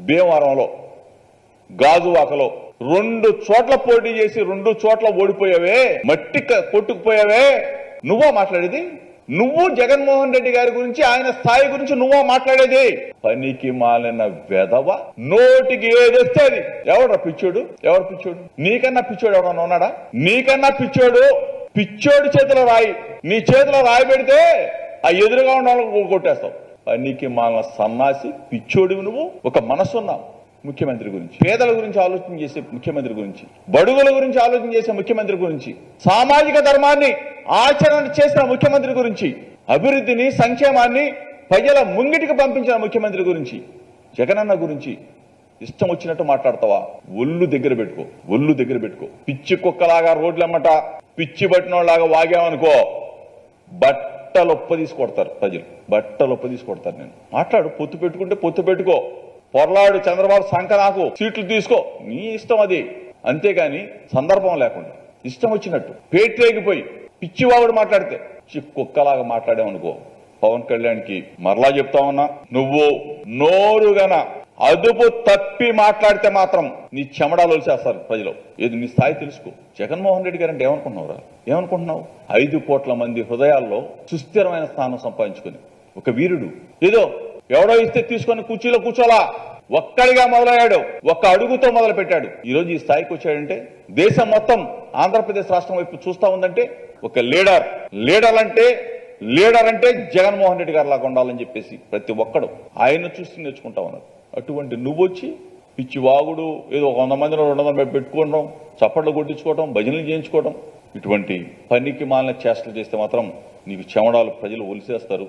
భీమవరంలో గాజువాకలో రెండు చోట్ల పోటీ చేసి రెండు చోట్ల ఓడిపోయావే మట్టి క- కొట్టుకుపోయావే నువ్వా మాట్లాడేది నువ్వు జగన్మోహన్ రెడ్డి గారి గురించి ఆయన స్థాయి గురించి నువ్వా మాట్లాడేది పనికి మాలిన వెధవ నోటికి ఏది వస్తే అది ఎవడ్రా పిచ్చోడు ఎవరు పిచ్చోడు నీకన్నా పిచ్చోడు ఎవడన్నా ఉన్నాడా నీకన్నా పిచ్చోడు పిచ్చోడి చేతిలో రాయి నీ చేతిలో రాయి పెడితే ఆ ఎదురుగా ఉన్న వాళ్ళని కొట్టేస్తావు పనికి మాలిన సన్నాసి పిచ్చోడివి నువ్వు ఒక మనసున్నావు ముఖ్యమంత్రి గురించి పేదల గురించి ఆలోచన చేసే ముఖ్యమంత్రి గురించి బడుగుల గురించి ఆలోచన చేసే ముఖ్యమంత్రి గురించి సామాజిక ధర్మాన్ని ఆచరణ చేసిన ముఖ్యమంత్రి గురించి అభివృద్ధిని సంక్షేమాన్ని ప్రజల ముంగిటికి పంపించిన ముఖ్యమంత్రి గురించి జగనన్న గురించి ఇష్టం వచ్చినట్టు మాట్లాడతావా ఒళ్ళు దగ్గర పెట్టుకో ఒళ్ళు దగ్గర పెట్టుకో పిచ్చి కుక్కలాగా రోడ్లమ్మట పిచ్చి పట్టినోళ్ళలాగా వాగామనుకో బట్టలు ఒప్ప తీసుకొడతారు ప్రజలు బట్టలు ఒప్ప తీసుకొడతారు నేను మాట్లాడు పొత్తు పెట్టుకుంటే పొత్తు పెట్టుకో పొరలాడు చంద్రబాబు సంఖ నాకు సీట్లు తీసుకో నీ ఇష్టం అది అంతేగాని సందర్భం లేకుండా ఇష్టం వచ్చినట్టు పేట్రేగిపోయి పిచ్చివాగుడు మాట్లాడితే చి- కుక్కలాగా మాట్లాడామనుకో పవన్ కళ్యాణ్కి మరలా చెప్తా ఉన్నా నువ్వు నోరుగన అదుపు తప్పి మాట్లాడితే మాత్రం నీ చెమడాలు ఒలిసేస్తారు ప్రజలు ఏది నీ స్థాయి తెలుసుకో జగన్మోహన్ రెడ్డి గారు అంటే ఏమనుకుంటున్నావురా ఏమనుకుంటున్నావు ఐదు కోట్ల మంది హృదయాల్లో సుస్థిరమైన స్థానం సంపాదించుకుని ఒక వీరుడు ఏదో ఎవడో ఇస్తే తీసుకొని కుర్చీలో కూర్చోలా ఒక్కడిగా మొదలయ్యాడు ఒక్క అడుగుతో మొదలు పెట్టాడు ఈ రోజు ఈ స్థాయికి వచ్చాడంటే దేశం మొత్తం ఆంధ్రప్రదేశ్ రాష్ట్రం వైపు చూస్తా ఉందంటే ఒక లీడర్ లీడర్ అంటే లీడర్ అంటే జగన్మోహన్ రెడ్డి గారు లాగా ఉండాలని చెప్పేసి ప్రతి ఒక్కడు ఆయన చూసి నేర్చుకుంటా ఉన్నారు అటువంటి నువ్వు వచ్చి పిచ్చి వాగుడు ఏదో ఒక వంద మందిలో రెండు వందల మంది పెట్టుకోవడం చప్పట్లు కొట్టించుకోవడం భజనలు చేయించుకోవడం ఇటువంటి పనికి మాలిన చేష్టలు చేస్తే మాత్రం నీకు చెమడాలు ప్రజలు ఒలిసేస్తారు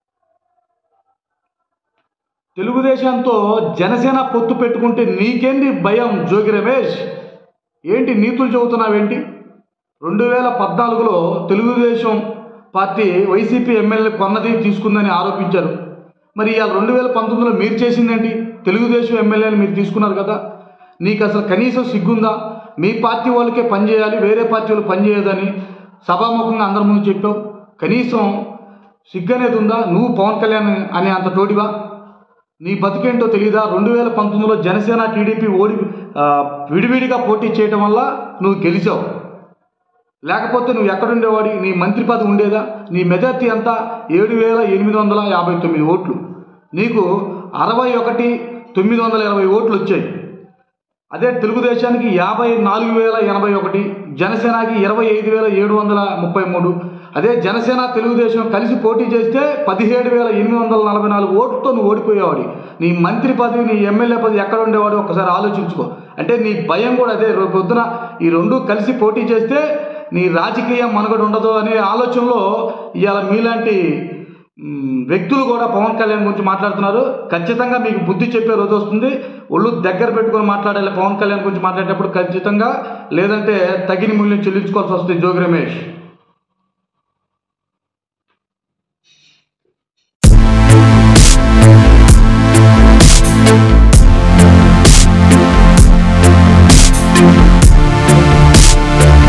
తెలుగుదేశంతో జనసేన పొత్తు పెట్టుకుంటే నీకేంది భయం జోగి రమేష్ ఏంటి నీతులు చెబుతున్నావేంటి రెండు వేల పద్నాలుగులో తెలుగుదేశం పార్టీ వైసీపీ ఎమ్మెల్యే కొన్నది తీసుకుందని ఆరోపించారు మరి ఇవాళ రెండు వేల పంతొమ్మిదిలో మీరు చేసిందేంటి తెలుగుదేశం ఎమ్మెల్యేని మీరు తీసుకున్నారు కదా నీకు అసలు కనీసం సిగ్గుందా మీ పార్టీ వాళ్ళకే పనిచేయాలి వేరే పార్టీ వాళ్ళు పనిచేయదని సభాముఖంగా అందరి ముందు చెప్పావు కనీసం సిగ్గు అనేది ఉందా నువ్వు పవన్ కళ్యాణ్ అనే అంత తోడివా నీ బతికేంటో తెలియదా రెండు వేల పంతొమ్మిదిలో జనసేన టీడీపీ ఓడి ఆ, విడివిడిగా పోటీ చేయటం వల్ల నువ్వు గెలిచావు లేకపోతే నువ్వు ఎక్కడుండేవాడి నీ మంత్రి పదవి ఉండేదా నీ మెజార్టీ ఎంత ఏడు వేల ఎనిమిది వందల యాభై తొమ్మిది ఓట్లు నీకు అరవై ఒకటి తొమ్మిది వందల ఇరవై ఓట్లు వచ్చాయి అదే తెలుగుదేశానికి యాభై నాలుగు వేల ఎనభై ఒకటి జనసేనకి ఇరవై ఐదు వేల ఏడు వందల ముప్పై మూడు అదే జనసేన తెలుగుదేశం కలిసి పోటీ చేస్తే పదిహేడు వేల ఎనిమిది వందల నలభై నాలుగు ఓట్లతో నువ్వు ఓడిపోయేవాడి నీ మంత్రి పదవి నీ ఎమ్మెల్యే పదవి ఎక్కడ ఉండేవాడు ఒకసారి ఆలోచించుకో అంటే నీ భయం కూడా అదే రేపు పొద్దున ఈ రెండు కలిసి పోటీ చేస్తే నీ రాజకీయ మనుగడ ఉండదు అనే ఆలోచనలో ఇవాళ మీలాంటి మ్, వ్యక్తులు కూడా పవన్ కళ్యాణ్ గురించి మాట్లాడుతున్నారు ఖచ్చితంగా మీకు బుద్ధి చెప్పే రోజు వస్తుంది ఒళ్ళు దగ్గర పెట్టుకొని మాట్లాడాలి పవన్ కళ్యాణ్ గురించి మాట్లాడేటప్పుడు ఖచ్చితంగా లేదంటే తగిన మూల్యం చెల్లించుకోవాల్సి వస్తుంది జోగి రమేష్